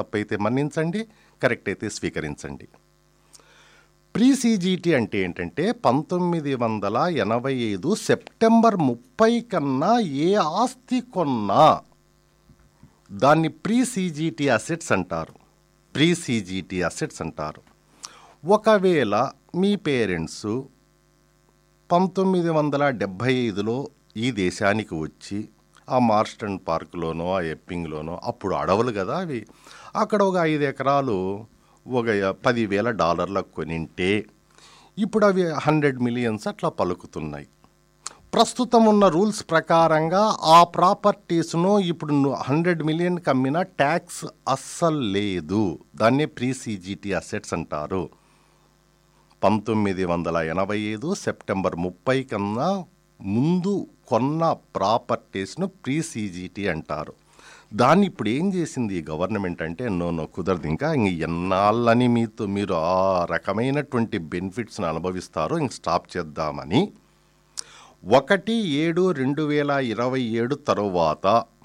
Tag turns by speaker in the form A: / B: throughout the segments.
A: తప్పైతే మన్నించండి కరెక్ట్ అయితే స్వీకరించండి ప్రీ సీజీటీ అంటే ఏంటంటే పంతొమ్మిది వందల ఎనభై ఐదు సెప్టెంబర్ ముప్పై కన్నా ఏ ఆస్తి కొన్నా దాన్ని ప్రీ సీజీటీ అసెట్స్ అంటారు ప్రీ సీజీటీ అసెట్స్ అంటారు ఒకవేళ మీ పేరెంట్స్ పంతొమ్మిది వందల డెబ్భై ఐదులో ఈ దేశానికి వచ్చి ఆ మార్స్టన్ పార్కులోనో ఆ ఎప్పింగ్లోనో అప్పుడు అడవులు కదా అవి అక్కడ ఒక ఐదు ఎకరాలు ఒక పదివేల డాలర్లకు కొనింటే ఇప్పుడు అవి హండ్రెడ్ మిలియన్స్ అట్లా పలుకుతున్నాయి ప్రస్తుతం ఉన్న రూల్స్ ప్రకారంగా ఆ ప్రాపర్టీస్ను ఇప్పుడు హండ్రెడ్ మిలియన్కి అమ్మిన ట్యాక్స్ అస్సలు లేదు దాన్నే ప్రీ సీజీటీ అసెట్స్ అంటారు పంతొమ్మిది వందల ఎనభై ఐదు సెప్టెంబర్ ముప్పై కన్నా ముందు కొన్న ప్రాపర్టీస్ను ప్రీ సీజీటీ అంటారు దాన్ని ఇప్పుడు ఏం చేసింది ఈ గవర్నమెంట్ అంటే నో నో కుదరదు ఇంకా ఇంక ఎన్నాళ్ళని మీతో మీరు ఆ రకమైనటువంటి బెనిఫిట్స్ని అనుభవిస్తారో ఇంక స్టాప్ చేద్దామని ఒకటి ఏడు రెండు వేల ఇరవై ఏడు తరువాత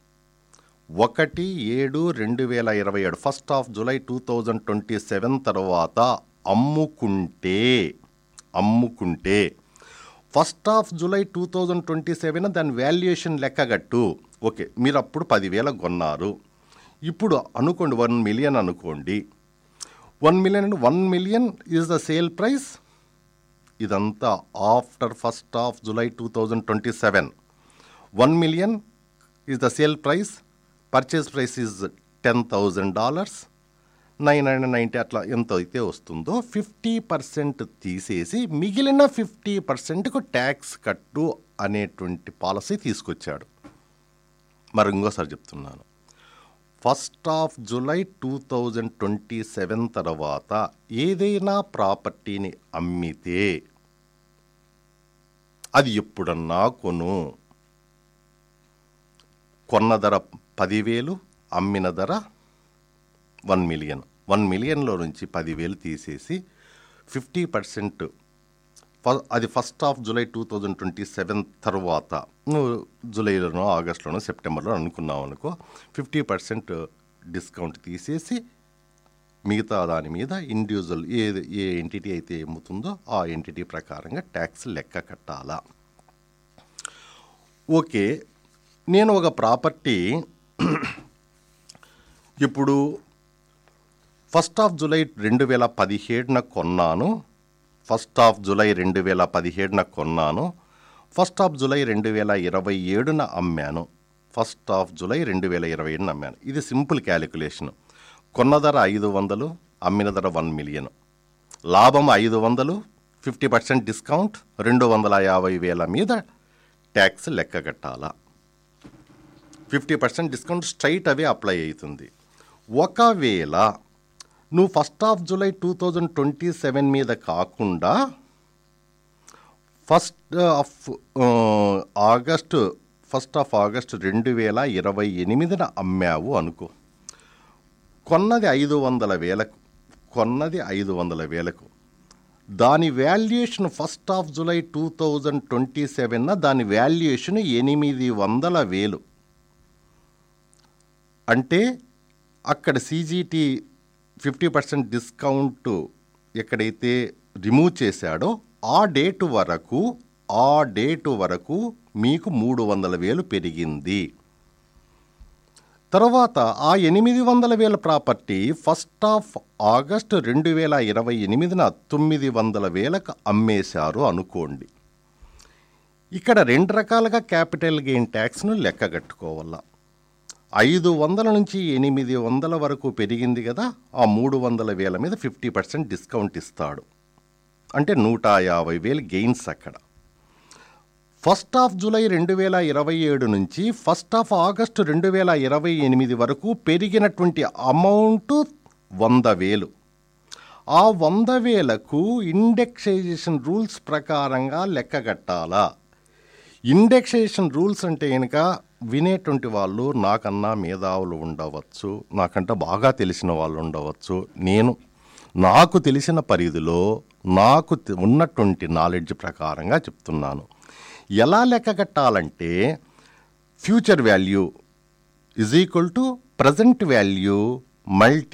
A: ఒకటి ఏడు రెండు వేల ఇరవై ఏడు first of July two thousand twenty seven తర్వాత అమ్ముకుంటే అమ్ముకుంటే first of July two thousand twenty seven దాని వాల్యుయేషన్ లెక్కగట్టు ఓకే మీరు అప్పుడు పదివేల కొన్నారు ఇప్పుడు అనుకోండి వన్ మిలియన్ అనుకోండి వన్ మిలియన్ అంటే one million is the sale price ఇదంతా after first of July two thousand twenty seven one million is the sale price purchase price is ten thousand dollars nine hundred ninety అట్లా ఎంత అయితే వస్తుందో fifty percent తీసేసి మిగిలిన fifty పర్సెంట్కు tax కట్టు అనేటువంటి policy తీసుకొచ్చాడు మరి ఇంకోసారి చెప్తున్నాను first of July two thousand twenty seven తర్వాత ఏదైనా ప్రాపర్టీని అమ్మితే అది ఎప్పుడన్నా కొను కొన్న ధర పదివేలు అమ్మిన ధర వన్ మిలియన్ వన్ మిలియన్లో నుంచి పదివేలు తీసేసి ఫిఫ్టీ పర్సెంట్ అది first of July two thousand twenty seven తర్వాత నువ్వు జూలైలోనో ఆగస్టులోనో సెప్టెంబర్లో అనుకున్నావు అనుకో ఫిఫ్టీ పర్సెంట్ డిస్కౌంట్ తీసేసి మిగతా దాని మీద ఇండివిజువల్ ఏ ఏ ఎంటిటీ అయితే అమ్ముతుందో ఆ ఎంటిటీ ప్రకారంగా ట్యాక్స్ లెక్క కట్టాలా ఓకే నేను ఒక ప్రాపర్టీ ఇప్పుడు ఫస్ట్ ఆఫ్ జూలై రెండు వేల పదిహేడున కొన్నాను ఫస్ట్ ఆఫ్ జూలై రెండు వేల పదిహేడున కొన్నాను ఫస్ట్ ఆఫ్ జూలై రెండు వేల ఇరవై ఏడున అమ్మాను ఫస్ట్ ఆఫ్ జూలై రెండు వేల ఇరవై ఏడున అమ్మాను ఇది సింపుల్ క్యాలిక్యులేషన్ కొన్న ధర ఐదు వందలు అమ్మిన ధర వన్ మిలియన్ లాభం ఐదు వందలు ఫిఫ్టీ పర్సెంట్ డిస్కౌంట్ రెండు వందల యాభై వేల మీద ట్యాక్స్ లెక్క కట్టాలా fifty percent discount straight away apply అవుతుంది ఒకవేళ నువ్వు first of July two thousand twenty seven మీద కాకుండా first of August first of August రెండు వేల ఇరవై ఎనిమిదిన అమ్మావు అనుకో కొన్నది ఐదు వందల వేలకు కొన్నది ఐదు వందల వేలకు దాని valuation first of July two thousand twenty సెవెన్న దాని వాల్యుయేషన్ ఎనిమిది వందల వేలు అంటే అక్కడ సీజీటీ ఫిఫ్టీ పర్సెంట్ డిస్కౌంట్ ఎక్కడైతే రిమూవ్ చేశాడో ఆ డేటు వరకు ఆ డేటు వరకు మీకు మూడు వందల వేలు పెరిగింది తర్వాత ఆ ఎనిమిది వందల వేల ప్రాపర్టీ ఫస్ట్ ఆఫ్ ఆగస్ట్ రెండు వేల ఇరవై ఎనిమిదిన తొమ్మిది వందల వేలకు అమ్మేశారు అనుకోండి ఇక్కడ రెండు రకాలుగా క్యాపిటల్ గెయిన్ ట్యాక్స్ను లెక్క కట్టుకోవాలా ఐదు వందల నుంచి ఎనిమిది వందల వరకు పెరిగింది కదా ఆ మూడు వందల వేల మీద ఫిఫ్టీ పర్సెంట్ డిస్కౌంట్ ఇస్తాడు అంటే నూట యాభై వేలు గెయిన్స్ అక్కడ ఫస్ట్ ఆఫ్ జూలై రెండు వేల ఇరవై ఏడు నుంచి ఫస్ట్ ఆఫ్ ఆగస్టు రెండు వేల ఇరవై ఎనిమిది వరకు పెరిగినటువంటి అమౌంట్ వంద వేలు ఆ వంద వేలకు ఇండెక్సైజేషన్ రూల్స్ ప్రకారంగా లెక్క కట్టాలా ఇండెక్సేషన్ రూల్స్ అంటే కనుక వినేటువంటి వాళ్ళు నాకన్నా మేధావులు ఉండవచ్చు నాకంటే బాగా తెలిసిన వాళ్ళు ఉండవచ్చు నేను నాకు తెలిసిన పరిధిలో నాకు తె- ఉన్నటువంటి నాలెడ్జ్ ప్రకారంగా చెప్తున్నాను ఎలా లెక్క కట్టాలంటే future value is equal to present value multi